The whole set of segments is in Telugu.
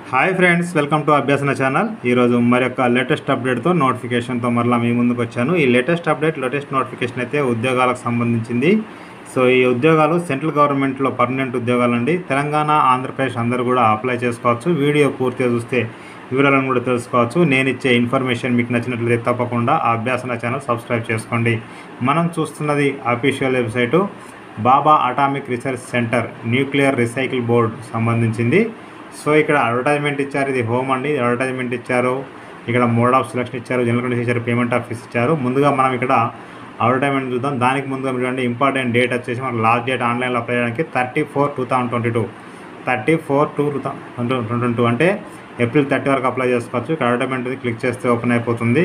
hi friends welcome to Abhyasana channel ఈరోజు మరొక లేటెస్ట్ అప్డేట్తో నోటిఫికేషన్తో మరలా మీ ముందుకు వచ్చాను ఈ లేటెస్ట్ అప్డేట్ లేటెస్ట్ నోటిఫికేషన్ అయితే ఉద్యోగాలకు సంబంధించింది సో ఈ ఉద్యోగాలు సెంట్రల్ గవర్నమెంట్లో పర్మనెంట్ ఉద్యోగాలు అండి తెలంగాణ ఆంధ్రప్రదేశ్ అందరూ కూడా అప్లై చేసుకోవచ్చు వీడియో పూర్తిగా చూస్తే వివరాలను కూడా తెలుసుకోవచ్చు నేను ఇచ్చే ఇన్ఫర్మేషన్ మీకు నచ్చినట్లయితే తప్పకుండా ఆ అభ్యాసన ఛానల్ సబ్స్క్రైబ్ చేసుకోండి మనం చూస్తున్నది official website Bhabha atomic research centre nuclear recycle board సంబంధించింది సో ఇక్కడ అడ్వర్టైజ్మెంట్ ఇచ్చారు ఇది హోమ్ అండి అడ్వర్టైజ్మెంట్ ఇచ్చారు ఇక్కడ మోడ్ ఆఫ్ సెలక్షన్ ఇచ్చారు జనరల్ కండిషన్ ఇచ్చారు పేమెంట్ ఆఫీస్ ఇచ్చారు ముందుగా మనం ఇక్కడ అడ్వర్టైజ్మెంట్ చూద్దాం దానికి ముందుగా చూడండి ఇంపార్టెంట్ డేట్ వచ్చేసి మనకు లాస్ట్ డేట్ ఆన్లైన్లో అప్లై చేయడానికి thirty four two thousand twenty two thirty four two two twenty two అంటే ఏప్రిల్ థర్టీ వరకు అప్లై చేసుకోవచ్చు ఇక్కడ అడ్వర్టైజ్మెంట్ క్లిక్ చేస్తే ఓపెన్ అయిపోతుంది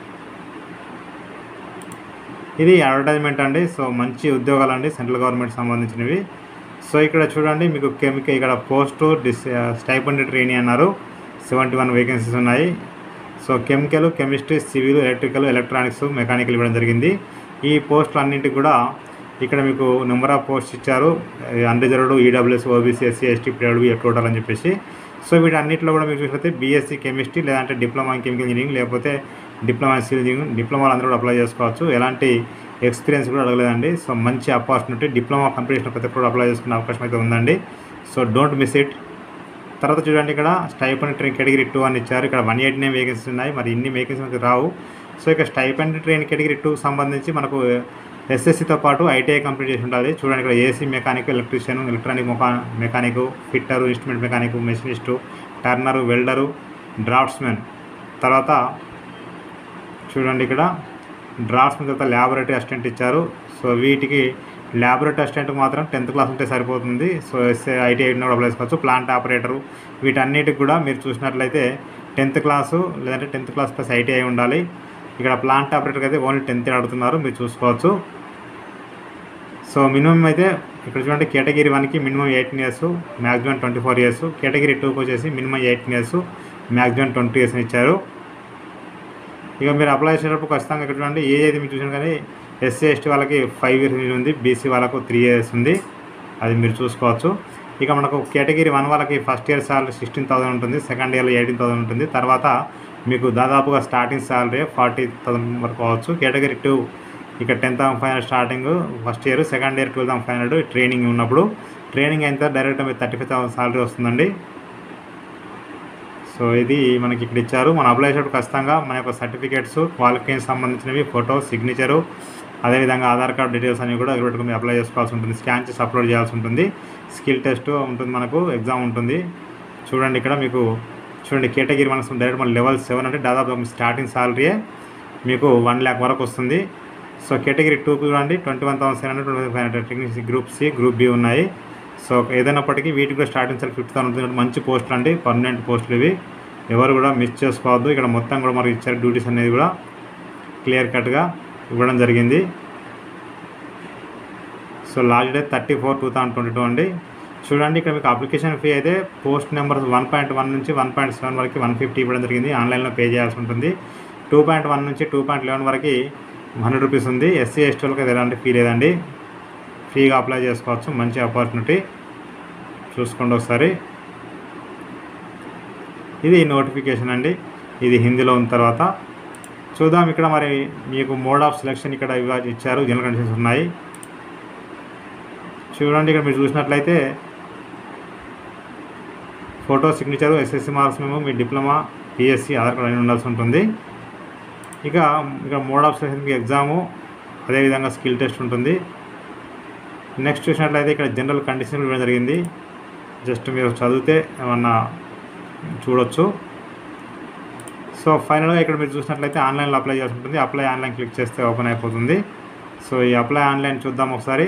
ఇది అడ్వర్టైజ్మెంట్ అండి సో మంచి ఉద్యోగాలు అండి సెంట్రల్ గవర్నమెంట్ సంబంధించినవి సో ఇక్కడ చూడండి మీకు కెమికల్ ఇక్కడ పోస్ట్ డిస్ స్టైపండ్ ట్రైనింగ్ అన్నారు సెవెంటీ వన్ వేకెన్సీస్ ఉన్నాయి so chemical chemistry civil electrical electronics mechanical ఇవ్వడం జరిగింది ఈ పోస్టులు అన్నింటికి కూడా ఇక్కడ మీకు నెంబర్ ఆఫ్ పోస్ట్ ఇచ్చారు unreserved EWS OBC SC ST PW total అని చెప్పేసి సో వీటన్నిటిలో కూడా మీకు చూసినట్లయితే బీఎస్సీ కెమిస్ట్రీ లేదంటే డిప్లొమా ఇన్ కెమికల్ ఇంజనీరింగ్ లేకపోతే డిప్లొమా ఇన్ సివిల్ ఇంజనీరింగ్ డిప్లొమాలు అందరూ కూడా అప్లై చేసుకోవచ్చు ఎలాంటి ఎక్స్పీరియన్స్ కూడా అడగలేదండి సో మంచి ఆపర్చునిటీ డిప్లొమా కంప్లీట్ ప్రతి ఒక్కరు అప్లై చేసుకునే అవకాశం అయితే ఉందండి సో డోంట్ మిస్ ఇట్ తర్వాత చూడండి ఇక్కడ స్టైపెండ్ ట్రైన్ కేటగిరీ టూ అని ఇచ్చారు ఇక్కడ వన్ ఎయిటీ నైన్ వేకెన్సీస్ ఉన్నాయి మరి ఇన్ని వేకెన్సీ మనకి రావు సో ఇక స్టైపెండ్ ట్రైన్ కేటగిరీ టూకి సంబంధించి మనకు ఎస్ఎస్సితో పాటు ఐటీఐ కంప్లీట్ చేసి ఉండాలి చూడండి ఇక్కడ ఏసీ మెకానిక్ ఎలక్ట్రీషియన్ ఎలక్ట్రానిక్ మొకా mechanic fitter instrument mechanic machinist turner welder draftsmen తర్వాత చూడండి ఇక్కడ డ్రాఫ్ట్స్మెన్ తర్వాత ల్యాబొరేటరీ అసిస్టెంట్ ఇచ్చారు సో వీటికి ల్యాబొరేటరీ అసిస్టెంట్ మాత్రం టెన్త్ క్లాస్ ఉంటే సరిపోతుంది సో ఎస్ఏ ఐటీఐ కూడా అప్లై చేసుకోవచ్చు ప్లాంట్ ఆపరేటరు వీటన్నిటికి కూడా మీరు చూసినట్లయితే టెన్త్ క్లాసు లేదంటే టెన్త్ క్లాస్ ప్లస్ ఐటీఐ ఉండాలి ఇక్కడ ప్లాంట్ ఆపరేటర్కి అయితే ఓన్లీ టెన్త్ అడుగుతున్నారు మీరు చూసుకోవచ్చు సో మినిమం అయితే ఇక్కడ చూడండి కేటగిరీ వన్కి minimum eighteen years maximum twenty four years category టూకి వచ్చేసి minimum eighteen years maximum twenty years ఇచ్చారు ఇక మీరు అప్లై చేసేటప్పుడు ఖచ్చితంగా ఇక్కడ చూడండి ఏ అయితే మీరు చూసాను కానీ ఎస్సీ ఎస్టీ వాళ్ళకి ఫైవ్ ఇయర్స్ ఉంది బీసీ వాళ్ళకు త్రీ ఇయర్స్ ఉంది అది మీరు చూసుకోవచ్చు ఇక మనకు కేటగిరీ వన్ వాళ్ళకి first year salary sixteen thousand ఉంటుంది సెకండ్ ఇయర్లో ఎయిటీన్ థౌసండ్ ఉంటుంది తర్వాత మీకు దాదాపుగా స్టార్టింగ్ సాలరీ ఫార్టీ థౌసండ్ వరకు కావచ్చు కేటగిరీ టూ ఇక ten thousand five hundred starting first year second year twelve thousand five hundred training ఉన్నప్పుడు ట్రైనింగ్ అయిన తర్వాత డైరెక్ట్ మీరు థర్టీ ఫైవ్ థౌసండ్ సాలరీ వస్తుందండి సో ఇది మనకి ఇక్కడ ఇచ్చారు మనం అప్లై చేసేటప్పుడు ఖచ్చితంగా మన యొక్క సర్టిఫికేట్స్ క్వాలిఫికేషన్ సంబంధించినవి ఫోటో సిగ్నేచరు అదేవిధంగా ఆధార్ కార్డ్ డీటెయిల్స్ అన్ని కూడా దగ్గర పెట్టుకుని అప్లై చేసుకోవాల్సి ఉంటుంది స్కాన్ చేసి అప్లోడ్ చేయాల్సి ఉంటుంది స్కిల్ టెస్ట్ ఉంటుంది మనకు ఎగ్జామ్ ఉంటుంది చూడండి ఇక్కడ మీకు చూడండి కేటగిరీ మనకు డైరెక్ట్ మన లెవెల్ సెవెన్ అంటే దాదాపు స్టార్టింగ్ సాలరీయే మీకు వన్ ల్యాక్ వరకు వస్తుంది సో కేటగిరీ టూకి చూడండి twenty one thousand seven hundred twenty five hundred technics group C group B ఉన్నాయి సో ఏదైనప్పటికీ వీటికి కూడా స్టార్టింగ్ సార్ ఫిఫ్టీ థౌసండ్ మంచి పోస్టులు అండి పర్మనెంట్ పోస్టులు ఇవి ఎవరు కూడా మిస్ చేసుకోవద్దు ఇక్కడ మొత్తం కూడా మనకి ఇచ్చారు డ్యూటీస్ అనేది కూడా క్లియర్ కట్గా ఇవ్వడం జరిగింది so last date thirty four two thousand twenty two అండి చూడండి ఇక్కడ మీకు అప్లికేషన్ ఫీ అయితే post number one point one నుంచి వన్ పాయింట్ సెవెన్ వరకు వన్ ఫిఫ్టీ ఇవ్వడం జరిగింది ఆన్లైన్లో పే చేయాల్సి ఉంటుంది టూ పాయింట్ వన్ నుంచి టూ పాయింట్ లెవెన్ వరకు హండ్రెడ్ రూపీస్ ఉంది ఎస్సీ ఎస్టీ వాళ్ళకి ఎలాంటి ఫీ లేదండి ఫ్రీగా అప్లై చేసుకోవచ్చు మంచి ఆపర్చునిటీ చూసుకోండి ఒకసారి ఇది నోటిఫికేషన్ అండి ఇది హిందీలో ఉన్న తర్వాత చూద్దాం ఇక్కడ మరి మీకు మోడ్ ఆఫ్ సెలెక్షన్ ఇక్కడ ఇవ్వ ఇచ్చారు జనరల్ కండిషన్స్ ఉన్నాయి చూడండి ఇక్కడ మీరు చూసినట్లయితే ఫోటో సిగ్నేచరు ఎస్ఎస్సి మార్క్స్ మేము మీ డిప్లొమా పిఎస్సి ఆధార్ కార్డు అని ఉండాల్సి ఉంటుంది ఇక ఇక మోడ్ ఆఫ్ సెలెక్షన్ మీకు ఎగ్జాము అదేవిధంగా స్కిల్ టెస్ట్ ఉంటుంది నెక్స్ట్ చూసినట్లయితే ఇక్కడ జనరల్ కండిషన్ ఇవ్వడం జరిగింది జస్ట్ మీరు చదివితే ఏమన్నా చూడొచ్చు సో ఫైనల్గా ఇక్కడ మీరు చూసినట్లయితే ఆన్లైన్లో అప్లై చేయాల్సి ఉంటుంది అప్లై ఆన్లైన్ క్లిక్ చేస్తే ఓపెన్ అయిపోతుంది సో ఈ అప్లై ఆన్లైన్ చూద్దాం ఒకసారి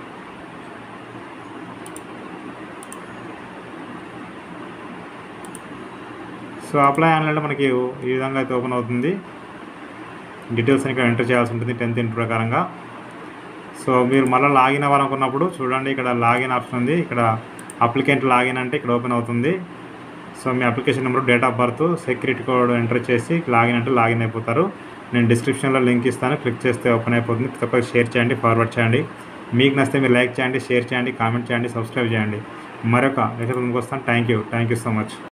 సో అప్లై ఆన్లైన్లో మనకి ఈ విధంగా అయితే ఓపెన్ అవుతుంది డీటెయిల్స్ ఇక్కడ ఎంటర్ చేయాల్సి ఉంటుంది టెన్త్ ఇంటి ప్రకారంగా సో మీరు మళ్ళీ లాగిన్ అవ్వాలనుకున్నప్పుడు చూడండి ఇక్కడ లాగిన్ ఆప్షన్ ఉంది ఇక్కడ అప్లికెంట్ లాగిన్ అంటే ఇక్కడ ఓపెన్ అవుతుంది సో మీ application number date of birth security code enter చేసి లాగిన్ అంటే లాగిన్ అయిపోతారు నేను డిస్క్రిప్షన్లో లింక్ ఇస్తాను క్లిక్ చేస్తే ఓపెన్ అయిపోతుంది ప్రతి ఒక్కరికి షేర్ చేయండి ఫార్వర్డ్ చేయండి మీకు నచ్చితే మీరు లైక్ చేయండి షేర్ చేయండి కామెంట్ చేయండి సబ్స్క్రైబ్ చేయండి మరొక లెటర్ ముందుకు వస్తాను thank you thank you so much